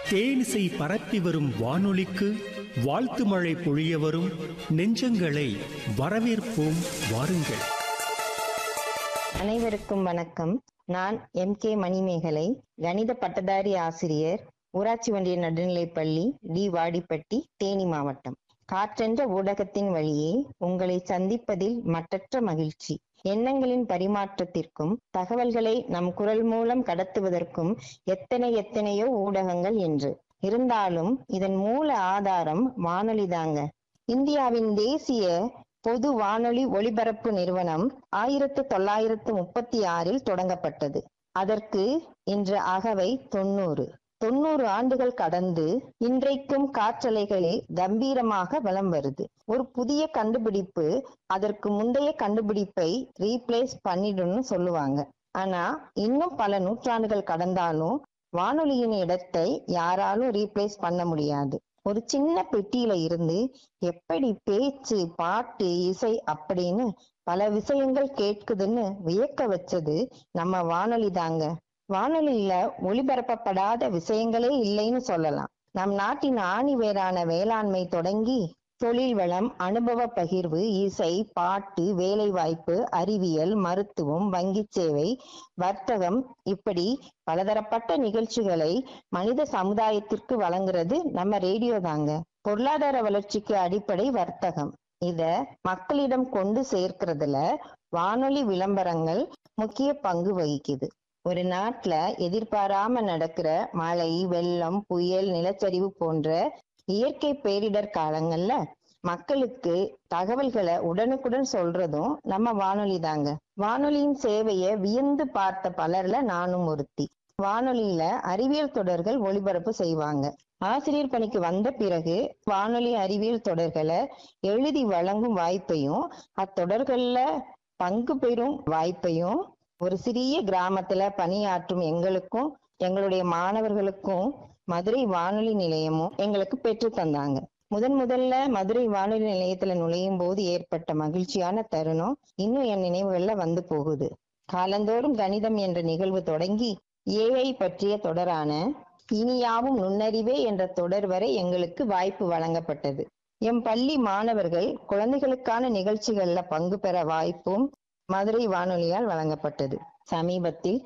தேனிசை பரப்பி வரும் வானொலிக்கு வாழ்த்து மழை பொழிய வரும் நெஞ்சங்களை வரவேற்போம் வாருங்கள் அனைவருக்கும் வணக்கம் நான் எம் கே மணிமேகலை கணித பட்டதாரி ஆசிரியர் ஊராட்சி ஒன்றிய நடுநிலைப்பள்ளி டி வாடிப்பட்டி தேனி மாவட்டம் காற்றென்ற ஊடகத்தின் வழியே உங்களை சந்திப்பதில் மட்டற்ற மகிழ்ச்சி எண்ணங்களின் பரிமாற்றத்திற்கும் தகவல்களை நம் குரல் மூலம் கடத்துவதற்கும் எத்தனை எத்தனையோ ஊடகங்கள் என்று இருந்தாலும் இதன் மூல ஆதாரம் வானொலிதாங்க இந்தியாவின் தேசிய பொது வானொலி ஒலிபரப்பு நிறுவனம் ஆயிரத்து தொள்ளாயிரத்து முப்பத்தி ஆறில் தொடங்கப்பட்டது அதற்கு இன்று அகவை தொண்ணூறு தொண்ணூறு ஆண்டுகள் கடந்து இன்றைக்கும் காற்றலைகளில் கம்பீரமாக வலம் வருது ஒரு புதிய கண்டுபிடிப்பு அதற்கு முந்தைய கண்டுபிடிப்பை ரீப்ளேஸ் பண்ணிடும்னு சொல்லுவாங்க ஆனா இன்னும் பல நூற்றாண்டுகள் கடந்தாலும் வானொலியின் இடத்தை யாராலும் ரீப்ளேஸ் பண்ண முடியாது ஒரு சின்ன பெட்டியில இருந்து எப்படி பேச்சு பாட்டு இசை அப்படின்னு பல விஷயங்கள் கேட்குதுன்னு வியக்க வச்சது நம்ம வானொலி தாங்க வானொலியில ஒளிபரப்பப்படாத விஷயங்களே இல்லைன்னு சொல்லலாம் நம் நாட்டின் ஆணி வேரான வேளாண்மை தொடங்கி தொழில் வளம் அனுபவ பகிர்வு இசை பாட்டு வேலைவாய்ப்பு அறிவியல் மருத்துவம் வங்கி சேவை வர்த்தகம் இப்படி பலதரப்பட்ட நிகழ்ச்சிகளை மனித சமுதாயத்திற்கு வழங்குறது நம்ம ரேடியோ தாங்க பொருளாதார வளர்ச்சிக்கு அடிப்படை வர்த்தகம் இத மக்களிடம் கொண்டு சேர்க்கிறதுல வானொலி விளம்பரங்கள் முக்கிய பங்கு வகிக்குது ஒரு நாட்டுல எதிர்பாராம நடக்கிற மழை வெள்ளம் புயல் நிலச்சரிவு போன்ற இயற்கை பேரிடர் காலங்கள்ல மக்களுக்கு தகவல்களை உடனுக்குடன் சொல்றதும் நம்ம வானொலி தாங்க வானொலியின் சேவையை வியந்து பார்த்த பலர்ல நானும் ஒருத்தி வானொலியில அறிவியல் தொடர்கள் ஒளிபரப்பு செய்வாங்க ஆசிரியர் பணிக்கு வந்த பிறகு வானொலி அறிவியல் தொடர்களை எழுதி வழங்கும் வாய்ப்பையும் அத்தொடர்கள்ல பங்கு பெறும் வாய்ப்பையும் ஒரு சிறிய கிராமத்துல பணியாற்றும் எங்களுக்கும் எங்களுடைய மாணவர்களுக்கும் மதுரை வானொலி நிலையமும் எங்களுக்கு பெற்று தந்தாங்க முதன் முதல்ல மதுரை வானொலி நிலையத்துல நுழையும் போது ஏற்பட்ட மகிழ்ச்சியான தருணம் இன்னும் என் நினைவுகள்ல வந்து போகுது காலந்தோறும் கணிதம் என்ற நிகழ்வு தொடங்கி ஏஐ பற்றிய தொடரான இனியாவும் நுண்ணறிவே என்ற தொடர் வரை எங்களுக்கு வாய்ப்பு வழங்கப்பட்டது எம் பள்ளி மாணவர்கள் குழந்தைகளுக்கான நிகழ்ச்சிகள்ல பங்கு பெற வாய்ப்பும் மதுரை வானொலியால் வழங்கப்பட்டது சமீபத்தில்